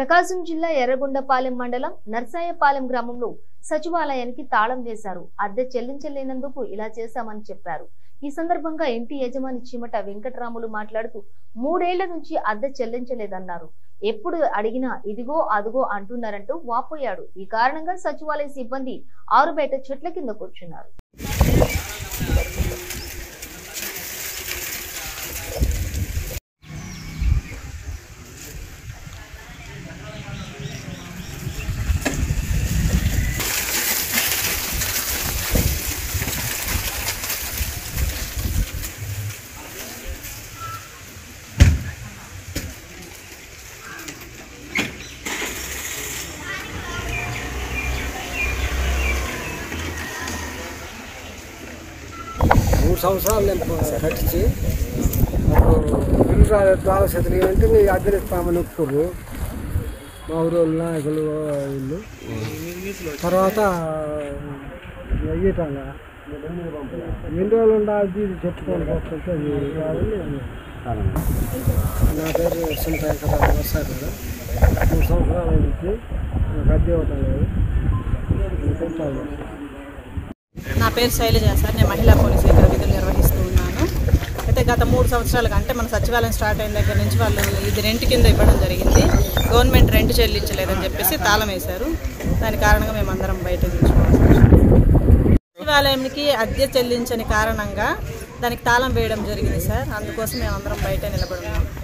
ప్రకాశం జిల్లా ఎర్రగొండపాలెం మండలం నర్సాయపాలెం గ్రామంలో సచివాలయానికి తాళం వేశారు అద్దె చెల్లించలేనందుకు ఇలా చేశామని చెప్పారు ఈ సందర్భంగా ఇంటి యజమాని చిమట వెంకటరాములు మాట్లాడుతూ మూడేళ్ల నుంచి అద్దె చెల్లించలేదన్నారు ఎప్పుడు అడిగినా ఇదిగో అదిగో అంటున్నారంటూ వాపోయాడు ఈ కారణంగా సచివాలయ సిబ్బంది ఆరుబయట చెట్ల కింద కూర్చున్నారు మూడు సంవత్సరాలు నేను కట్టించి నాకు బిల్లు రాలేదు ఆలోచన అంటే నీ అద్దెలు ఇస్తామని ఒప్పుకోరు మా ఊరు నాయకులు వీళ్ళు తర్వాత అయ్యేటంగా ఎన్ని రోజులు ఉండాలి చెప్పుకొని పోతుంటే అది కాదని నా పేరు సుంటాయకర వస్తారు కదా మూడు సంవత్సరాలు అయింది నాకు అద్దె ఇవ్వటం లేదు కొంటాను నా పేరు శైలజ సార్ నేను మహిళా పోలీసు ఇక్కడ విధులు నిర్వహిస్తూ ఉన్నాను అయితే గత మూడు సంవత్సరాలుగా అంటే మన సచివాలయం స్టార్ట్ అయిన దగ్గర నుంచి వాళ్ళు ఇది రెంట్ కింద ఇవ్వడం జరిగింది గవర్నమెంట్ రెంట్ చెల్లించలేదని చెప్పేసి తాళం వేశారు దాని కారణంగా మేము అందరం బయట నిల్చుకోవాల్సి వచ్చింది. సచివాలయంకి అద్దె చెల్లించని కారణంగా దానికి తాళం వేయడం జరిగింది సార్ అందుకోసం మేము అందరం బయట నిలబడి ఉన్నాం